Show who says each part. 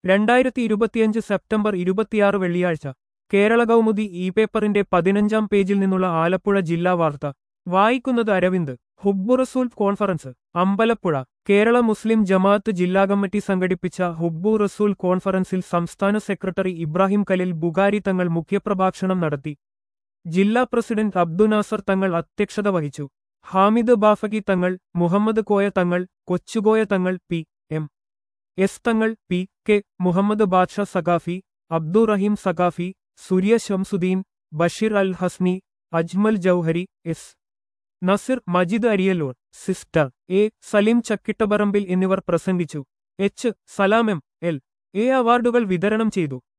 Speaker 1: രണ്ടായിരത്തി ഇരുപത്തിയഞ്ച് സെപ്റ്റംബർ ഇരുപത്തിയാറ് വെള്ളിയാഴ്ച കേരള കൗമുദി ഇ പേപ്പറിന്റെ പതിനഞ്ചാം പേജിൽ നിന്നുള്ള ആലപ്പുഴ ജില്ലാ വാർത്ത വായിക്കുന്നത് അരവിന്ദ് ഹുബ്ബുറസൂൽ കോൺഫറൻസ് അമ്പലപ്പുഴ കേരള മുസ്ലിം ജമാഅത്ത് ജില്ലാ കമ്മിറ്റി സംഘടിപ്പിച്ച ഹുബ്ബു റസൂൽ കോൺഫറൻസിൽ സംസ്ഥാന സെക്രട്ടറി ഇബ്രാഹിം കലിൽ ബുഗാരി തങ്ങൾ മുഖ്യപ്രഭാഷണം നടത്തി ജില്ലാ പ്രസിഡന്റ് അബ്ദുനാസർ തങ്ങൾ അധ്യക്ഷത വഹിച്ചു ഹാമിദ് ബാഫക്കി തങ്ങൾ Muhammad Koya Thangal Kochukoya Thangal P M S Thangal P K Muhammad Badsha Saqafi Abdurahim Saqafi Surya Shamsuddin Basheer Al Hasni Ajmal Jauhari S Nasir Majid Ariyallur sister A Saleem Chakkittaparambil എന്നിവർ പ്രസംഗിച്ചു H Salam M L A അവാർഡുകൾ വിതരണം ചെയ്തു